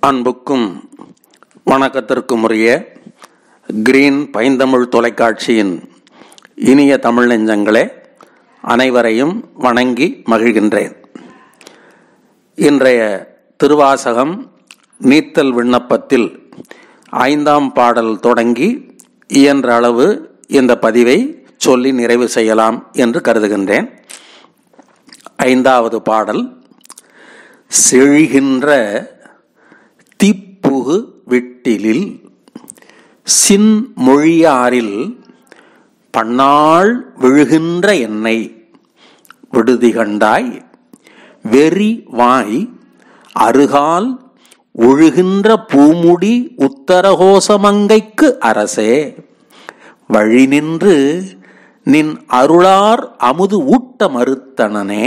அன்புக்கும் வணக்கத்திற்கும் உரிய கிரீன் பைந்தமிழ் தொலைக்காட்சியின் இனிய தமிழ் நெஞ்சங்களே அனைவரையும் வணங்கி மகிழ்கின்றேன் இன்றைய திருவாசகம் நீத்தல் விண்ணப்பத்தில் ஐந்தாம் பாடல் தொடங்கி இயன்ற அளவு இந்த பதிவை சொல்லி நிறைவு செய்யலாம் என்று கருதுகின்றேன் ஐந்தாவது பாடல் செழிகின்ற திப்புகு விட்டிலில் சின்மொழியாரில் பன்னாள் விழுகின்ற எண்ணெய் விடுதி கண்டாய் வெறி வாய் அருகால் ஒழுகின்ற பூமுடி உத்தரகோசமங்கைக்கு அரசே வழி நின்று நின் அருளார் அமுது ஊட்ட மறுத்தனனே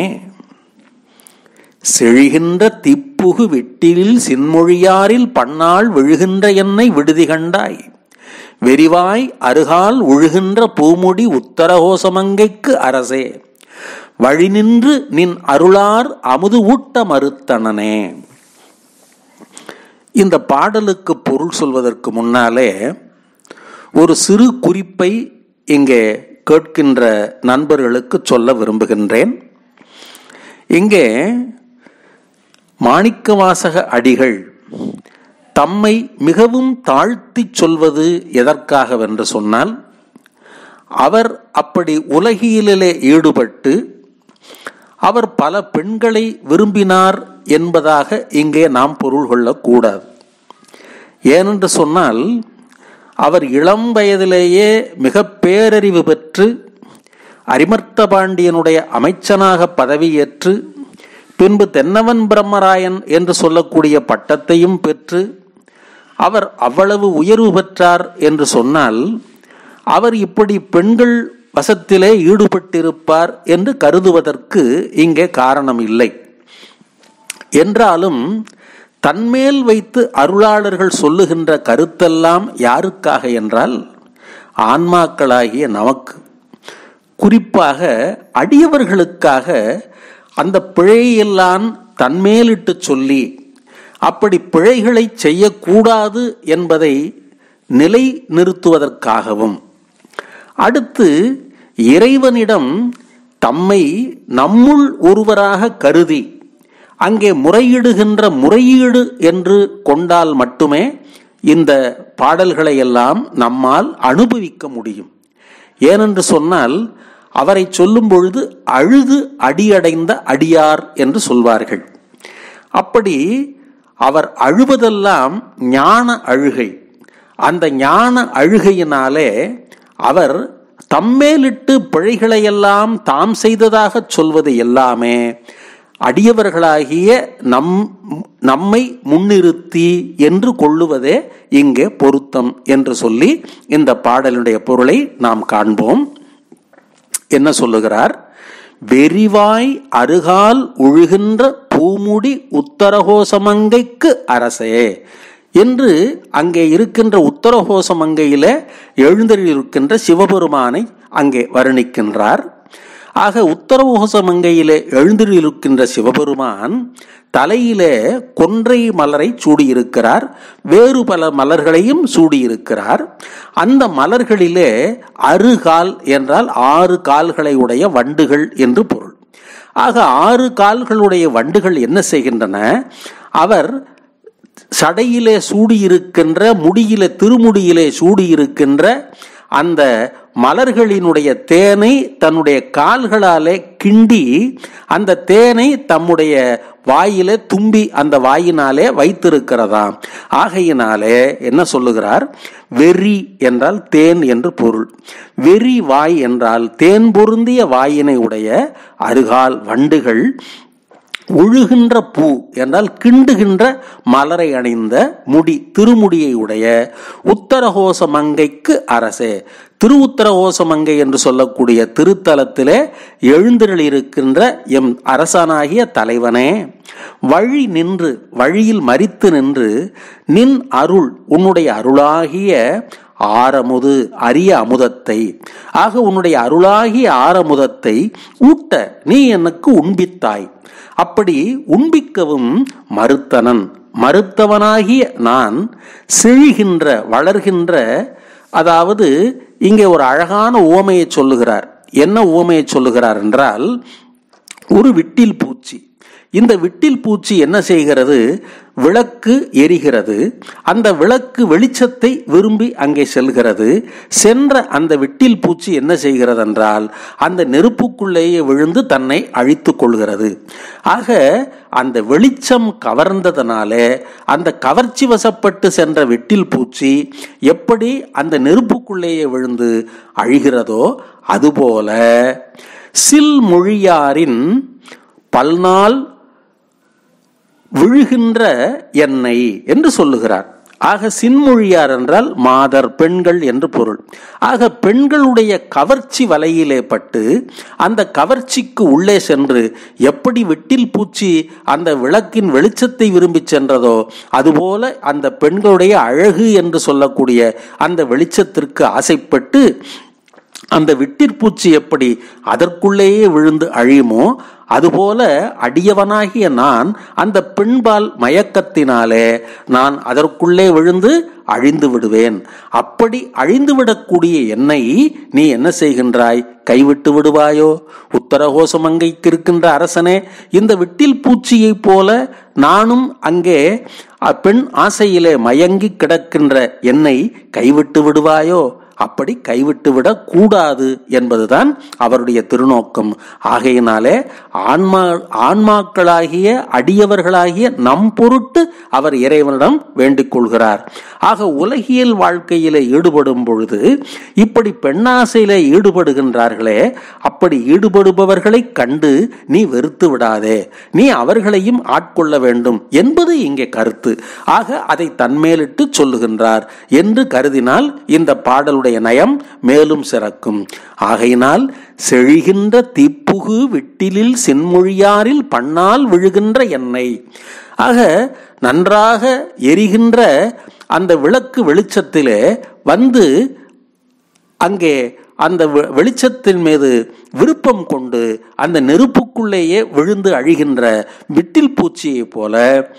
செழிகின்ற திப்புகு விட்டிலில் சின்மொழியாரில் பன்னாள் விழுகின்ற என்னை விடுதி கண்டாய் வெறிவாய் அருகால் உழுகின்ற பூமுடி உத்தரகோசமங்கைக்கு அரசே வழி நின்று நின் அருளார் அமுது ஊட்ட மறுத்தனனே இந்த பாடலுக்கு பொருள் சொல்வதற்கு முன்னாலே ஒரு சிறு குறிப்பை இங்கே கேட்கின்ற நண்பர்களுக்கு சொல்ல விரும்புகின்றேன் இங்கே மாணிக்கவாசக அடிகள் தம்மை மிகவும் தாழ்த்தி சொல்வது எதற்காகவென்று சொன்னால் அவர் அப்படி உலகியலிலே ஈடுபட்டு அவர் பல பெண்களை விரும்பினார் என்பதாக இங்கே நாம் பொருள் கொள்ளக்கூடாது ஏனென்று சொன்னால் அவர் இளம் வயதிலேயே மிக பேரறிவு பெற்று அரிமர்த்த பாண்டியனுடைய அமைச்சனாக பதவியேற்று பின்பு தென்னவன் பிரம்மராயன் என்று சொல்லக்கூடிய பட்டத்தையும் பெற்று அவர் அவ்வளவு உயர்வு பெற்றார் என்று சொன்னால் அவர் இப்படி பெண்கள் வசத்திலே ஈடுபட்டிருப்பார் என்று கருதுவதற்கு இங்கே காரணம் இல்லை என்றாலும் தன்மேல் வைத்து அருளாளர்கள் சொல்லுகின்ற கருத்தெல்லாம் யாருக்காக என்றால் ஆன்மாக்களாகிய நமக்கு குறிப்பாக அடியவர்களுக்காக அந்த பிழையெல்லாம் தன்மேலிட்டு சொல்லி அப்படி பிழைகளை செய்யக்கூடாது என்பதை நிலை நிறுத்துவதற்காகவும் அடுத்து இறைவனிடம் தம்மை நம்முள் ஒருவராக கருதி அங்கே முறையிடுகின்ற முறையீடு என்று கொண்டால் மட்டுமே இந்த பாடல்களை எல்லாம் நம்மால் அனுபவிக்க முடியும் ஏனென்று சொன்னால் அவரை சொல்லும் பொழுது அழுது அடியடைந்த அடியார் என்று சொல்வார்கள் அப்படி அவர் அழுவதெல்லாம் ஞான அழுகை அந்த ஞான அழுகையினாலே அவர் தம்மேலிட்டு பிழைகளையெல்லாம் தாம் செய்ததாக சொல்வது எல்லாமே அடியவர்களாகிய நம் நம்மை முன்னிறுத்தி என்று கொள்ளுவதே இங்கே பொருத்தம் என்று சொல்லி இந்த பாடலுடைய பொருளை நாம் காண்போம் என்ன சொல்லுகிறார் வெறிவாய் அருகால் உழுகின்ற பூமுடி உத்தரகோசமங்கைக்கு அரசே என்று அங்கே இருக்கின்ற உத்தரகோசமங்கையில எழுந்தருளிருக்கின்ற சிவபெருமானை அங்கே வர்ணிக்கின்றார் ஆக உத்தரகோசமங்கையிலே எழுந்திருக்கின்ற சிவபெருமான் தலையிலே கொன்றை மலரை சூடியிருக்கிறார் வேறு பல மலர்களையும் சூடியிருக்கிறார் அந்த மலர்களிலே அருகால் என்றால் ஆறு கால்களை உடைய வண்டுகள் என்று பொருள் ஆக ஆறு கால்களுடைய வண்டுகள் என்ன செய்கின்றன அவர் சடையிலே சூடியிருக்கின்ற முடியிலே திருமுடியிலே சூடியிருக்கின்ற அந்த மலர்களினுடைய தேனை தன்னுடைய கால்களாலே கிண்டி அந்த தேனை தம்முடைய வாயிலே தும்பி அந்த வாயினாலே வைத்திருக்கிறதாம் ஆகையினாலே என்ன சொல்லுகிறார் வெறி என்றால் தேன் என்று பொருள் வெறி வாய் என்றால் தேன் பொருந்திய வாயினை உடைய அருகால் வண்டுகள் ஒழுகின்ற பூ என்றால் கிண்டுகின்ற மலரை அணிந்த முடி திருமுடியை உடைய உத்தரகோச மங்கைக்கு அரசே திரு உத்தரகோச மங்கை என்று சொல்லக்கூடிய திருத்தலத்திலே எழுந்திருக்கின்ற எம் அரசனாகிய தலைவனே வழி நின்று வழியில் மறித்து நின்று நின் அருள் உன்னுடைய அருளாகிய ஆரமுது அரிய அமுதத்தை ஆக உன்னுடைய அருளாகிய ஆரமுதத்தை ஊட்ட நீ எனக்கு உண்பித்தாய் அப்படி உண்பிக்கவும் மறுத்தனன் மறுத்தவனாகிய நான் செழிகின்ற வளர்கின்ற அதாவது இங்கே ஒரு அழகான உவமையை சொல்லுகிறார் என்ன உவமையை சொல்லுகிறார் என்றால் ஒரு விட்டில் பூச்சி இந்த விட்டில் பூச்சி என்ன செய்கிறது விளக்கு எரிகிறது அந்த விளக்கு வெளிச்சத்தை விரும்பி அங்கே செல்கிறது சென்ற அந்த விட்டில் பூச்சி என்ன செய்கிறது என்றால் அந்த நெருப்புக்குள்ளேயே விழுந்து தன்னை அழித்து கொள்கிறது ஆக அந்த வெளிச்சம் கவர்ந்ததனாலே அந்த கவர்ச்சி வசப்பட்டு சென்ற விட்டில் பூச்சி எப்படி அந்த நெருப்புக்குள்ளேயே விழுந்து அழிகிறதோ அதுபோல சில் மொழியாரின் பல்நாள் விழுகின்ற எண்ணெய் என்று சொல்லுகிறார் ஆக சின்மொழியார் என்றால் மாதர் பெண்கள் என்று பொருள் ஆக பெண்களுடைய கவர்ச்சி வலையிலே பட்டு அந்த கவர்ச்சிக்கு உள்ளே சென்று எப்படி விட்டில் பூச்சி அந்த விளக்கின் வெளிச்சத்தை விரும்பி சென்றதோ அதுபோல அந்த பெண்களுடைய அழகு என்று சொல்லக்கூடிய அந்த வெளிச்சத்திற்கு ஆசைப்பட்டு அந்த விட்டிற்பூச்சி எப்படி அதற்குள்ளேயே விழுந்து அழியுமோ அதுபோல அடியவனாகிய நான் அந்த பெண்பால் மயக்கத்தினாலே நான் அதற்குள்ளே விழுந்து அழிந்து விடுவேன் அப்படி அழிந்து விடக்கூடிய என்னை நீ என்ன செய்கின்றாய் கைவிட்டு விடுவாயோ உத்தரகோசமங்கைக்கு இருக்கின்ற அரசனே இந்த விட்டில் பூச்சியைப் போல நானும் அங்கே பெண் ஆசையிலே மயங்கி கிடக்கின்ற என்னை கைவிட்டு விடுவாயோ அப்படி கைவிட்டுவிடக் கூடாது என்பதுதான் அவருடைய திருநோக்கம் ஆகையினாலே ஆன்மா ஆன்மாக்களாகிய அடியவர்களாகிய நம் பொருட்டு அவர் இறைவனிடம் வேண்டிக் கொள்கிறார் ஆக உலகியல் வாழ்க்கையிலே ஈடுபடும் பொழுது இப்படி பெண்ணாசையிலே ஈடுபடுகின்றார்களே அப்படி ஈடுபடுபவர்களை கண்டு நீ வெறுத்து விடாதே நீ அவர்களையும் ஆட்கொள்ள வேண்டும் என்பது இங்கே கருத்து ஆக அதை தன்மேலிட்டு சொல்லுகின்றார் என்று கருதினால் இந்த பாடலுடைய நயம் மேலும் சிறக்கும் ஆகையினால் செழிகின்ற தீப்புகு விட்டிலில் சென்மொழியாரில் பண்ணால் விழுகின்ற எண்ணெய் ஆக நன்றாக எரிகின்ற அந்த விளக்கு வெளிச்சத்திலே வந்து அங்கே அந்த வெளிச்சத்தின் மீது விருப்பம் கொண்டு அந்த நெருப்புக்குள்ளேயே விழுந்து அழிகின்ற விட்டில் பூச்சியைப் போல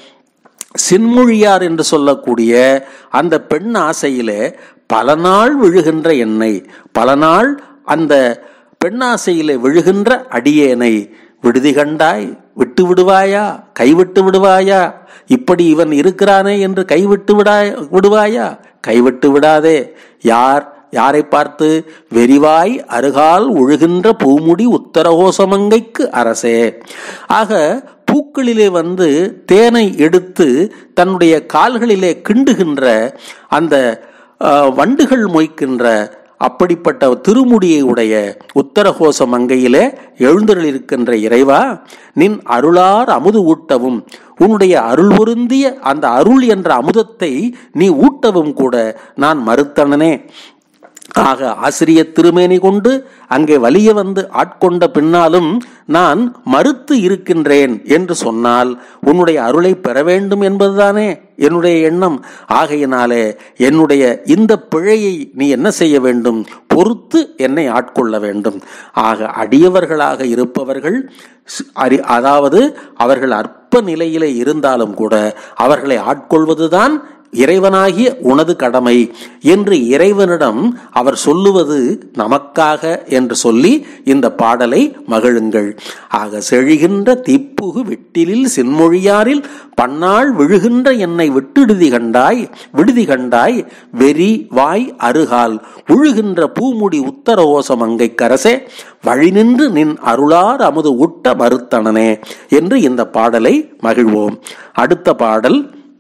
சின்மொழியார் என்று சொல்லக்கூடிய அந்த பெண் ஆசையிலே பல நாள் விழுகின்ற எண்ணெய் பல நாள் அந்த பெண்ணாசையிலே விழுகின்ற அடியேனை விடுதி கண்டாய் விட்டு விடுவாயா கைவிட்டு விடுவாயா இப்படி இவன் இருக்கிறானே என்று கைவிட்டு விடாய் விடுவாயா கைவிட்டு விடாதே யார் யாரை பார்த்து வெறிவாய் அருகால் ஒழுகின்ற பூமுடி உத்தரகோசமங்கைக்கு அரசே ஆக பூக்களிலே வந்து தேனை எடுத்து தன்னுடைய கால்களிலே கிண்டுகின்ற அந்த வண்டுகள் மொய்க்கின்ற அப்படிப்பட்ட திருமுடியை உடைய உத்தரகோச மங்கையிலே எழுந்தருளிருக்கின்ற இறைவா நின் அருளார் அமுது ஊட்டவும் உன்னுடைய அருள் பொருந்திய அந்த அருள் என்ற அமுதத்தை நீ ஊட்டவும் கூட நான் மறுத்தனனே ஆக ஆசிரிய திருமேனி கொண்டு அங்கே வலிய வந்து ஆட்கொண்ட பின்னாலும் நான் மறுத்து இருக்கின்றேன் என்று சொன்னால் உன்னுடைய அருளை பெற வேண்டும் என்பதுதானே என்னுடைய எண்ணம் ஆகையினாலே என்னுடைய இந்த பிழையை நீ என்ன செய்ய வேண்டும் பொறுத்து என்னை ஆட்கொள்ள வேண்டும் ஆக அடியவர்களாக இருப்பவர்கள் அறி அதாவது அவர்கள் அற்ப நிலையிலே இருந்தாலும் கூட அவர்களை ஆட்கொள்வதுதான் இறைவனாகிய உனது கடமை என்று இறைவனிடம் அவர் சொல்லுவது நமக்காக என்று சொல்லி இந்த பாடலை மகிழுங்கள் ஆக செழிகின்ற தீப்புகு விட்டிலில் சென்மொழியாரில் பன்னாள் விழுகின்ற என்னை விட்டுடுதி கண்டாய் விடுதி கண்டாய் வெறி வாய் அருகால் உழுகின்ற பூமுடி உத்தர ஓசம் அங்கை கரசே வழி நின்று நின் அருளார் அமுது ஊட்ட மறுத்தனனே என்று இந்த பாடலை மகிழ்வோம் அடுத்த பாடல்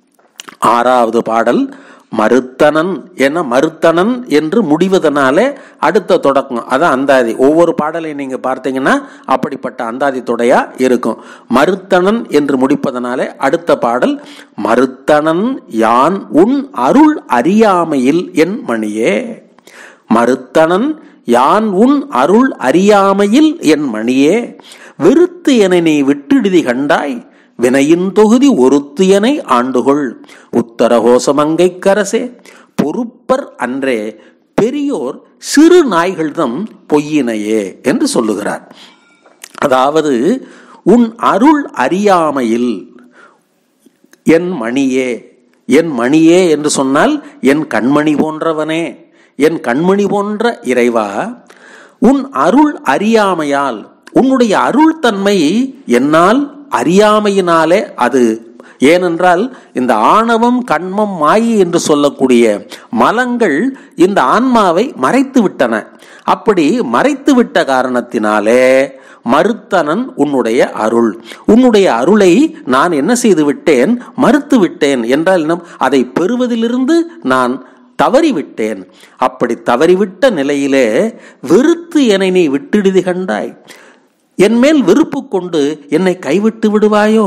ஆறாவது பாடல் மறுத்தனன் என மறுத்தனன் என்று முடிவதனாலே அடுத்த தொடக்கம் அதான் அந்தாதி ஒவ்வொரு பாடலையும் நீங்க பார்த்தீங்கன்னா அப்படிப்பட்ட அந்தாதி தொடையா இருக்கும் மறுத்தனன் என்று முடிப்பதனாலே அடுத்த பாடல் மறுத்தனன் யான் உன் அருள் அறியாமையில் என் மணியே மறுத்தனன் யான் உன் அருள் அறியாமையில் என் மணியே வெறுத்து என நீ விட்டுடுதி கண்டாய் வினையின் தொகுதி ஒருத்தியனை ஆண்டுகொள் உத்தரகோசமங்கைக்கரசே பொறுப்பர் அன்றே பெரியோர் சிறு நாய்கள்தம் பொய்யினையே என்று சொல்லுகிறார் அதாவது உன் அருள் அறியாமையில் என் மணியே என் மணியே என்று சொன்னால் என் கண்மணி போன்றவனே என் கண்மணி போன்ற இறைவா உன் அருள் அறியாமையால் உன்னுடைய அருள் தன்மை என்னால் அறியாமையினாலே அது ஏனென்றால் இந்த ஆணவம் கண்மம் மாயி என்று சொல்லக்கூடிய மலங்கள் இந்த ஆன்மாவை மறைத்து விட்டன அப்படி மறைத்து விட்ட காரணத்தினாலே மறுத்தனன் உன்னுடைய அருள் உன்னுடைய அருளை நான் என்ன செய்து விட்டேன் மறுத்து விட்டேன் என்றால் இன்னும் அதை பெறுவதிலிருந்து நான் தவறிவிட்டேன் அப்படி தவறிவிட்ட நிலையிலே வெறுத்து என்னை நீ விட்டுடுதி கண்டாய் என் மேல் வெறுப்பு கொண்டு என்னை கைவிட்டு விடுவாயோ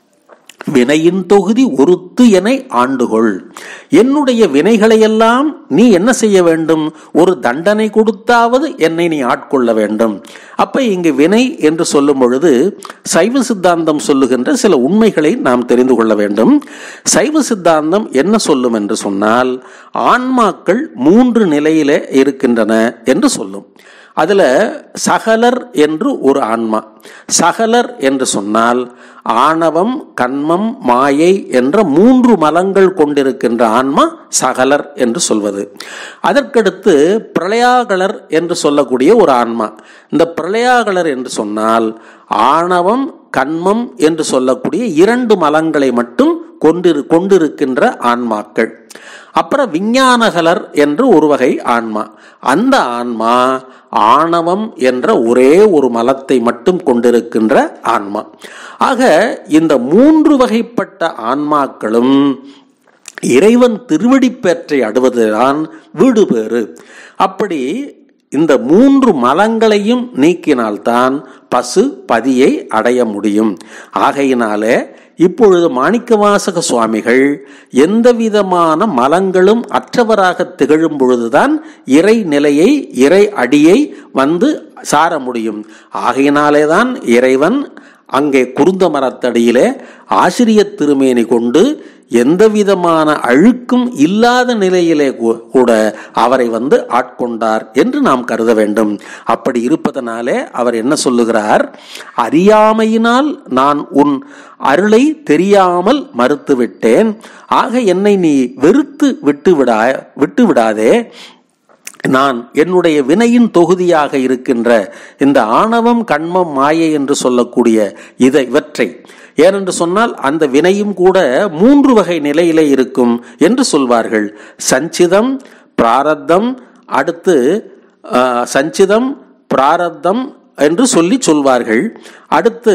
வினையின் தொகுதி ஒருத்து என ஆண்டுகொள் என்னுடைய வினைகளையெல்லாம் நீ என்ன செய்ய வேண்டும் ஒரு தண்டனை கொடுத்தாவது என்னை நீ ஆட்கொள்ள வேண்டும் அப்ப இங்கு வினை என்று சொல்லும் பொழுது சைவ சித்தாந்தம் சொல்லுகின்ற சில உண்மைகளை நாம் தெரிந்து கொள்ள வேண்டும் சைவ சித்தாந்தம் என்ன சொல்லும் என்று சொன்னால் ஆன்மாக்கள் மூன்று நிலையிலே இருக்கின்றன என்று சொல்லும் அதுல சகலர் என்று ஒரு ஆன்மா சகலர் என்று சொன்னால் ஆணவம் கண்மம் மாயை என்ற மூன்று மலங்கள் கொண்டிருக்கின்ற ஆன்மா சகலர் என்று சொல்வது அதற்கடுத்து பிரளயாகலர் என்று சொல்லக்கூடிய ஒரு ஆன்மா இந்த பிரளயாகலர் என்று சொன்னால் ஆணவம் கண்மம் என்று சொல்லக்கூடிய இரண்டு மலங்களை மட்டும் கொண்டிரு கொண்டிருக்கின்ற ஆன்மாக்கள் அப்புறம் விஞ்ஞானகலர் என்று ஒரு வகை ஆன்மா அந்த ஆன்மா ஆணவம் என்ற ஒரே ஒரு மலத்தை மட்டும் கொண்டிருக்கின்ற ஆன்மா ஆக இந்த மூன்று வகைப்பட்ட ஆன்மாக்களும் இறைவன் திருவடிப்பேற்றை அடுவதுதான் வீடு பேறு அப்படி இந்த மூன்று மலங்களையும் நீக்கினால்தான் பசு பதியை அடைய முடியும் ஆகையினாலே இப்பொழுது மாணிக்கவாசக சுவாமிகள் எந்த விதமான மலங்களும் அற்றவராக திகழும் பொழுதுதான் இறை நிலையை இறை அடியை வந்து சார முடியும் ஆகையினாலேதான் இறைவன் அங்கே குருந்த மரத்தடியிலே ஆசிரிய திருமேனி கொண்டு எந்த விதமான அழுக்கும் இல்லாத நிலையிலே கூட அவரை வந்து ஆட்கொண்டார் என்று நாம் கருத வேண்டும் அப்படி இருப்பதனாலே அவர் என்ன சொல்லுகிறார் அறியாமையினால் நான் உன் அருளை தெரியாமல் மறுத்து விட்டேன் ஆக என்னை நீ வெறுத்து விட்டு விடா விட்டு விடாதே நான் என்னுடைய வினையின் தொகுதியாக இருக்கின்ற இந்த ஆணவம் கண்மம் மாயை என்று சொல்லக்கூடிய இதை இவற்றை ஏனென்று சொன்னால் அந்த வினையும் கூட மூன்று வகை நிலையிலே இருக்கும் என்று சொல்வார்கள் சஞ்சிதம் பிராரத்தம் அடுத்து சஞ்சிதம் பிராரத்தம் என்று சொல்லி சொல்வார்கள் அடுத்து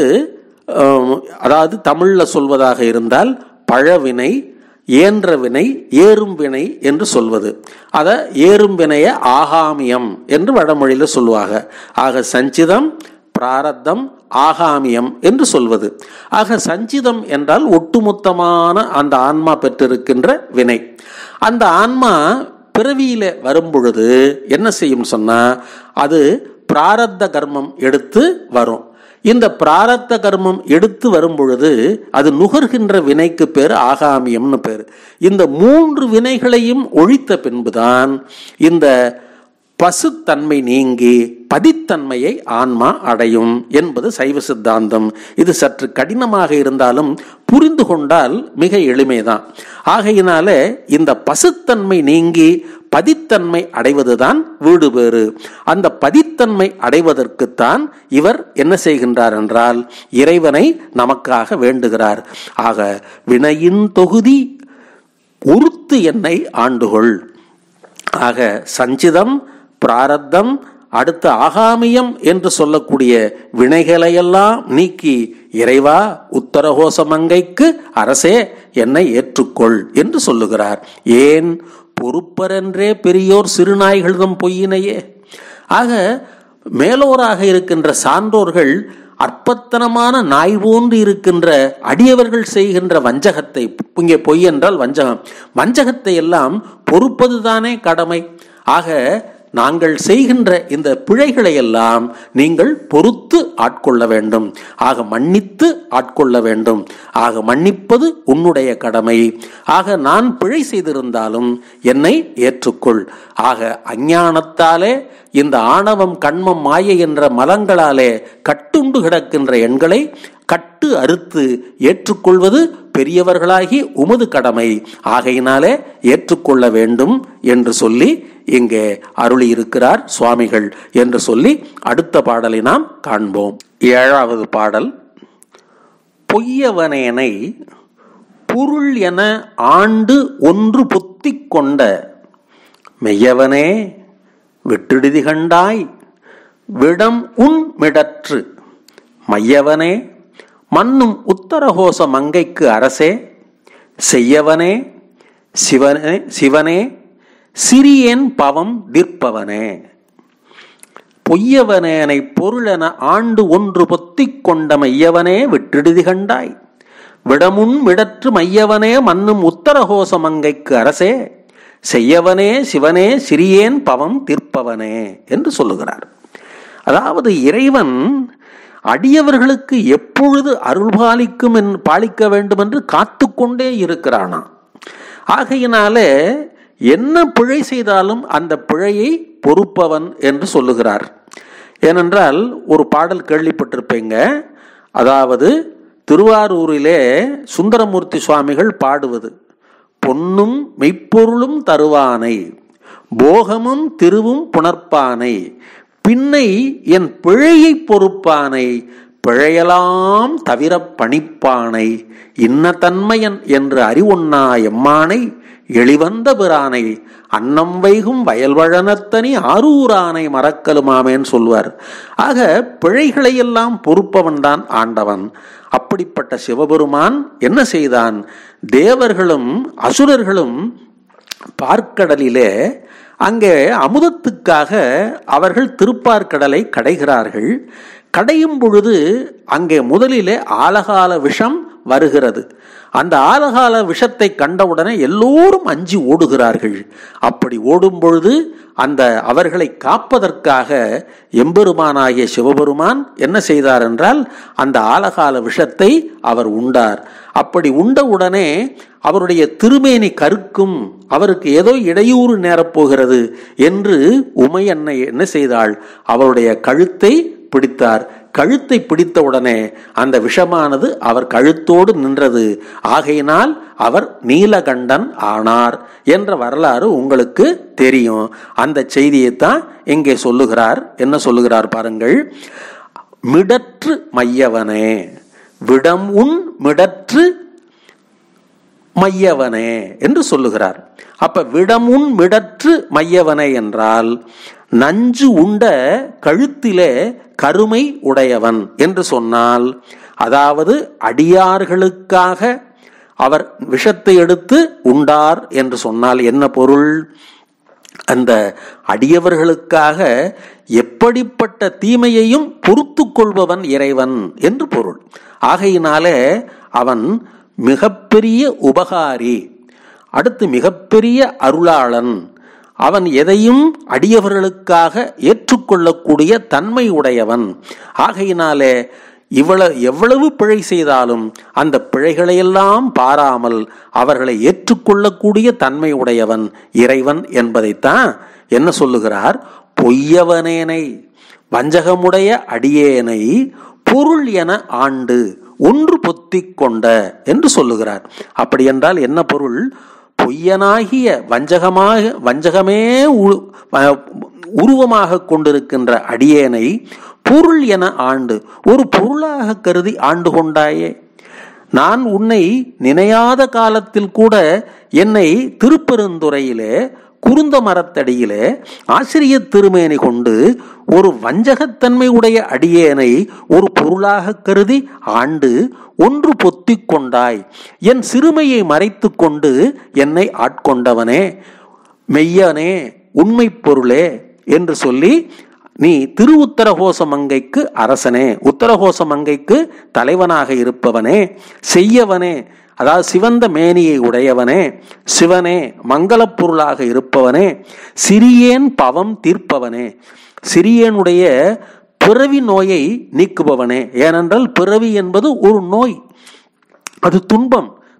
அதாவது தமிழில் சொல்வதாக இருந்தால் பழவினை ஏன்ற வினை ஏறும் வினை என்று சொல்வது அத ஏறும் வினைய ஆகாமியம் என்று வடமொழியில் சொல்லுவாங்க ஆக சஞ்சிதம் பிராரத்தம் ஆகாமியம் என்று சொல்வது ஆக சஞ்சிதம் என்றால் ஒட்டுமொத்தமான அந்த ஆன்மா பெற்றிருக்கின்ற வினை அந்த ஆன்மா பிறவியில வரும் பொழுது என்ன செய்யும் சொன்னா அது பிராரத்த கர்மம் எடுத்து வரும் இந்த பிராரத்த கர்மம் எடுத்து வரும் பொழுது அது நுகர்கின்ற வினைக்கு பேர் ஆகாமியம்னு பேர் இந்த மூன்று வினைகளையும் ஒழித்த பின்புதான் இந்த பசுத்தன்மை நீங்கி பதித்தன்மையை ஆன்மா அடையும் என்பது சைவ சித்தாந்தம் இது சற்று கடினமாக இருந்தாலும் புரிந்து கொண்டால் மிக எளிமைதான் ஆகையினால இந்த பசுத்தன்மை நீங்கி பதித்தன்மை அடைவதுதான் வீடு பேறு அந்த பதித்தன்மை அடைவதற்குத்தான் இவர் என்ன செய்கின்றார் என்றால் இறைவனை நமக்காக வேண்டுகிறார் ஆக வினையின் தொகுதி உறுத்து என்னை ஆண்டுகொள் ஆக சஞ்சிதம் பிராரத்தம் அடுத்த ஆகாமியம் என்று சொல்லக்கூடிய வினைகளையெல்லாம் நீக்கி இறைவா உத்தரகோசமங்கைக்கு அரசே என்னை ஏற்றுக்கொள் என்று சொல்லுகிறார் ஏன் பொறுப்பரென்றே பெரியோர் சிறுநாய்களிடம் பொய்யினையே ஆக மேலோராக இருக்கின்ற சான்றோர்கள் அற்பத்தனமான நாய் போன்று இருக்கின்ற அடியவர்கள் செய்கின்ற வஞ்சகத்தை இங்கே பொய் என்றால் வஞ்சகம் வஞ்சகத்தை எல்லாம் பொறுப்பதுதானே கடமை ஆக நாங்கள் செய்கின்ற இந்த பிழைகளை எல்லாம் நீங்கள் பொறுத்து ஆட்கொள்ள வேண்டும் ஆக மன்னித்து ஆட்கொள்ள வேண்டும் ஆக மன்னிப்பது உன்னுடைய கடமை ஆக நான் பிழை செய்திருந்தாலும் என்னை ஏற்றுக்கொள் ஆக அஞ்ஞானத்தாலே இந்த ஆணவம் கண்மம் மாயை என்ற மலங்களாலே கட்டுண்டு கிடக்கின்ற எண்களை கட்டு அறுத்து ஏற்றுக்கொள்வது பெரியவர்களாகி உமது கடமை ஆகையினாலே ஏற்றுக்கொள்ள வேண்டும் என்று சொல்லி இங்கே அருளி இருக்கிறார் சுவாமிகள் என்று சொல்லி அடுத்த பாடலை நாம் காண்போம் ஏழாவது பாடல் பொய்யவனேனை பொருள் என ஆண்டு ஒன்று பொத்திக் கொண்ட மெய்யவனே விட்டிடுதி கண்டாய் விடம் உன் மிடற்று மையவனே மன்னும் உத்தரகோச மங்கைக்கு அரசே செய்யவனே சிவனே சிவனே சிறியேன் பவம் விற்பவனே பொய்யவனேனை பொருளென ஆண்டு ஒன்று பொத்திக் கொண்ட மையவனே விட்டிடுதி கண்டாய் விடமுன் விடற்று மையவனே மன்னும் உத்தரகோச மங்கைக்கு அரசே செய்யவனே சிவனே சிறியேன் பவம் தீர்ப்பவனே என்று சொல்லுகிறார் அதாவது இறைவன் அடியவர்களுக்கு எப்பொழுது அருள் பாலிக்கும் என் பாலிக்க வேண்டும் என்று காத்து கொண்டே இருக்கிறானா ஆகையினாலே என்ன பிழை செய்தாலும் அந்த பிழையை பொறுப்பவன் என்று சொல்லுகிறார் ஏனென்றால் ஒரு பாடல் கேள்விப்பட்டிருப்பீங்க அதாவது திருவாரூரிலே சுந்தரமூர்த்தி சுவாமிகள் பாடுவது பொன்னும் மெய்ப்பொருளும் தருவானை போகமும் திருவும் புணர்ப்பானை பின்னை என் பிழையை பொறுப்பானை பிழையலாம் தவிர பணிப்பானை இன்ன தன்மையன் என்று அறிவுண்ணா எம்மானை எளிவந்த பிரானை அன்னம் வைகும் வயல்வழனத்தனி ஆரூரானை மறக்கலுமாமேன்னு சொல்வார் ஆக பிழைகளையெல்லாம் பொறுப்பவன்தான் ஆண்டவன் அப்படிப்பட்ட சிவபெருமான் என்ன செய்தான் தேவர்களும் அசுரர்களும் பார்க்கடலிலே அங்கே அமுதத்துக்காக அவர்கள் திருப்பார்கடலை கடைகிறார்கள் கடையும் பொழுது அங்கே முதலிலே ஆலகால விஷம் வருகிறது அந்த ஆலகால விஷத்தை கண்டவுடனே எல்லோரும் அஞ்சி ஓடுகிறார்கள் அப்படி ஓடும் பொழுது அந்த அவர்களை காப்பதற்காக எம்பெருமானாகிய சிவபெருமான் என்ன செய்தார் என்றால் அந்த ஆலகால விஷத்தை அவர் உண்டார் அப்படி உண்டவுடனே அவருடைய திருமேனி கருக்கும் அவருக்கு ஏதோ இடையூறு நேரப்போகிறது என்று உமை அன்னை என்ன செய்தாள் அவருடைய கழுத்தை பிடித்தார் கழுத்தை பிடித்த உடனே அந்த விஷமானது அவர் கழுத்தோடு நின்றது ஆகையினால் அவர் நீலகண்டன் ஆனார் என்ற வரலாறு உங்களுக்கு தெரியும் அந்த செய்தியைத்தான் இங்கே சொல்லுகிறார் என்ன சொல்லுகிறார் பாருங்கள் மிடற்று மையவனே விடம் உன் மிடற்று மையவனே என்று சொல்லுகிறார் அப்ப விடமுன் மிடற்று மையவனே என்றால் நஞ்சு உண்ட கழுத்திலே கருமை உடையவன் என்று சொன்னால் அதாவது அடியார்களுக்காக அவர் விஷத்தை எடுத்து உண்டார் என்று சொன்னால் என்ன பொருள் அந்த அடியவர்களுக்காக எப்படிப்பட்ட தீமையையும் பொறுத்து கொள்பவன் இறைவன் என்று பொருள் ஆகையினாலே அவன் மிகப்பெரிய உபகாரி அடுத்து மிகப்பெரிய அருளாளன் அவன் எதையும் அடியவர்களுக்காக ஏற்றுக்கொள்ளக்கூடிய தன்மை உடையவன் ஆகையினாலே இவ்வளவு எவ்வளவு பிழை செய்தாலும் அந்த பிழைகளையெல்லாம் பாராமல் அவர்களை ஏற்றுக்கொள்ளக்கூடிய தன்மை உடையவன் இறைவன் என்பதைத்தான் என்ன சொல்லுகிறார் பொய்யவனேனை வஞ்சகமுடைய அடியேனை பொருள் என ஆண்டு ஒன்று பொத்திக் கொண்ட என்று சொல்லுகிறார் அப்படி என்றால் என்ன பொருள் பொய்யனாகிய வஞ்சகமாக வஞ்சகமே உருவமாக கொண்டிருக்கின்ற அடியேனை பொருள் என ஆண்டு ஒரு பொருளாக கருதி ஆண்டு கொண்டாயே நான் உன்னை நினையாத காலத்தில் கூட என்னை திருப்பெருந்துறையிலே குருந்த மரத்தடியிலே ஆசிரிய திருமேனி கொண்டு ஒரு வஞ்சகத்தன்மை உடைய அடியேனை ஒரு பொருளாக கருதி ஆண்டு ஒன்று பொத்திக் கொண்டாய் என் சிறுமையை மறைத்து கொண்டு என்னை ஆட்கொண்டவனே மெய்யனே உண்மை பொருளே என்று சொல்லி நீ திரு உத்தரகோச மங்கைக்கு அரசனே உத்தரகோச மங்கைக்கு தலைவனாக இருப்பவனே செய்யவனே அதாவது சிவந்த மேனியை உடையவனே சிவனே மங்களப் பொருளாக இருப்பவனே சிறியேன் பவம் தீர்ப்பவனே சிறியனுடைய பிறவி நோயை நீக்குபவனே ஏனென்றால் பிறவி என்பது ஒரு நோய் அது துன்பம்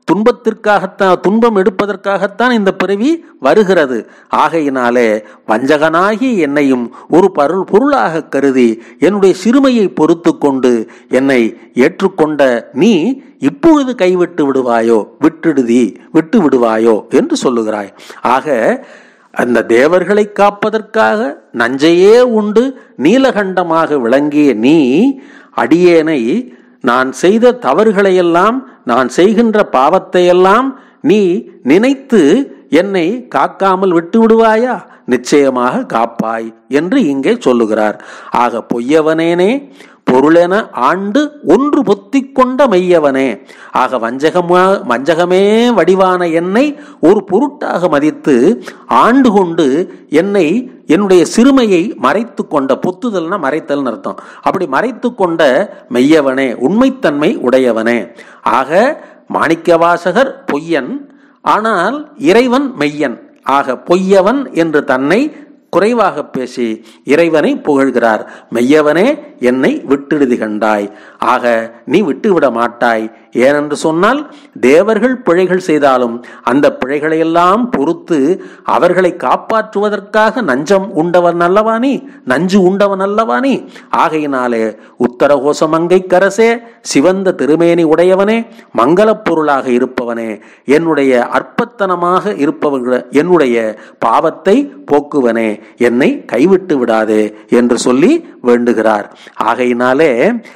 துன்பத்திற்காகத்தான் துன்பம் எடுப்பதற்காகத்தான் இந்த பிறவி வருகிறது ஆகையினாலே வஞ்சகனாகி என்னையும் ஒரு பருள் பொருளாக கருதி என்னுடைய சிறுமையை பொறுத்து கொண்டு என்னை ஏற்றுக்கொண்ட நீ இப்பொழுது கைவிட்டு விடுவாயோ விட்டுடுதி விட்டு விடுவாயோ என்று சொல்லுகிறாய் ஆக அந்த தேவர்களை காப்பதற்காக நஞ்சையே உண்டு நீலகண்டமாக விளங்கிய நீ அடியேனை நான் செய்த தவறுகளையெல்லாம் நான் செய்கின்ற பாவத்தையெல்லாம் நீ நினைத்து என்னை காக்காமல் விட்டு விடுவாயா நிச்சயமாக காப்பாய் என்று இங்கே சொல்லுகிறார் ஆக பொய்யவனேனே பொருளென ஆண்டு ஒன்று பொத்திக் கொண்ட மெய்யவனே ஆக வஞ்சகமா வஞ்சகமே வடிவான என்னை ஒரு பொருட்டாக மதித்து ஆண்டு கொண்டு என்னை என்னுடைய சிறுமையை மறைத்து கொண்ட பொத்துதல்னா மறைத்தல்னு அர்த்தம் அப்படி மறைத்து கொண்ட மெய்யவனே உண்மைத்தன்மை உடையவனே ஆக மாணிக்கவாசகர் பொய்யன் ஆனால் இறைவன் மெய்யன் ஆக பொய்யவன் என்று தன்னை குறைவாக பேசி இறைவனை புகழ்கிறார் மெய்யவனே என்னை விட்டுடுதி கண்டாய் ஆக நீ விட்டுவிட மாட்டாய் ஏனென்று சொன்னால் தேவர்கள் பிழைகள் செய்தாலும் அந்த பிழைகளையெல்லாம் பொறுத்து அவர்களை காப்பாற்றுவதற்காக நஞ்சம் உண்டவன் அல்லவா நீ நஞ்சு உண்டவன் அல்லவா நீ ஆகையினாலே உத்தரகோசமங்கை கரசே சிவந்த திருமேனி உடையவனே மங்களப் பொருளாக இருப்பவனே என்னுடைய அற்பத்தனமாக இருப்பவர்கள் என்னுடைய பாவத்தை போக்குவனே என்னை கைவிட்டு விடாதே என்று சொல்லி வேண்டுகிறார் ஆகையினாலே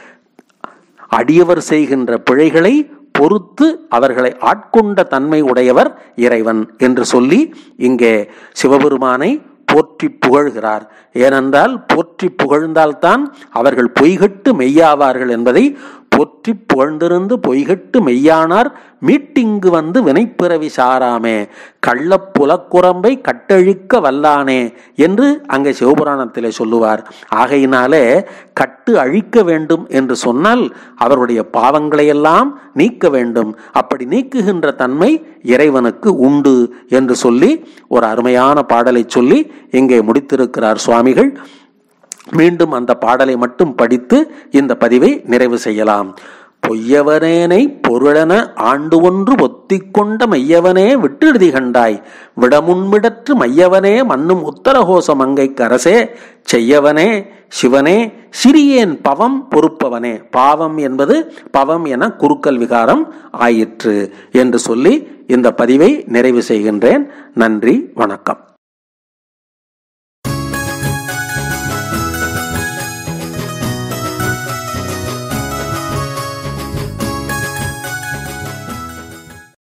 அடியவர் செய்கின்ற பிழைகளை பொறுத்து அவர்களை ஆட்கொண்ட தன்மை உடையவர் இறைவன் என்று சொல்லி இங்கே சிவபெருமானை போற்றி புகழ்கிறார் ஏனென்றால் போற்றி புகழ்ந்தால்தான் அவர்கள் பொய்கட்டு மெய்யாவார்கள் என்பதை போற்றி புகழ்ந்திருந்து பொய்கட்டு மெய்யானார் மீட்டிங்கு வந்து வினைப்பிறவி சாராமே கள்ளப் புலக்குரம்பை கட்டழிக்க வல்லானே என்று அங்கே சிவபுராணத்திலே சொல்லுவார் ஆகையினாலே கட்டு அழிக்க வேண்டும் என்று சொன்னால் அவருடைய பாவங்களையெல்லாம் நீக்க வேண்டும் அப்படி நீக்குகின்ற தன்மை இறைவனுக்கு உண்டு என்று சொல்லி ஒரு அருமையான பாடலை சொல்லி இங்கே முடித்திருக்கிறார் சுவாமிகள் மீண்டும் அந்த பாடலை மட்டும் படித்து இந்த பதிவை நிறைவு செய்யலாம் பொய்யவனேனை பொருளென ஆண்டு ஒன்று ஒத்திக்கொண்ட மையவனே விட்டுடுதி கண்டாய் விடமுன்மிடற்று மையவனே மன்னும் உத்தரகோச மங்கை கரசே செய்யவனே சிவனே சிறியேன் பவம் பொறுப்பவனே பாவம் என்பது பவம் என குறுக்கல் விகாரம் ஆயிற்று என்று சொல்லி இந்த பதிவை நிறைவு செய்கின்றேன் நன்றி வணக்கம்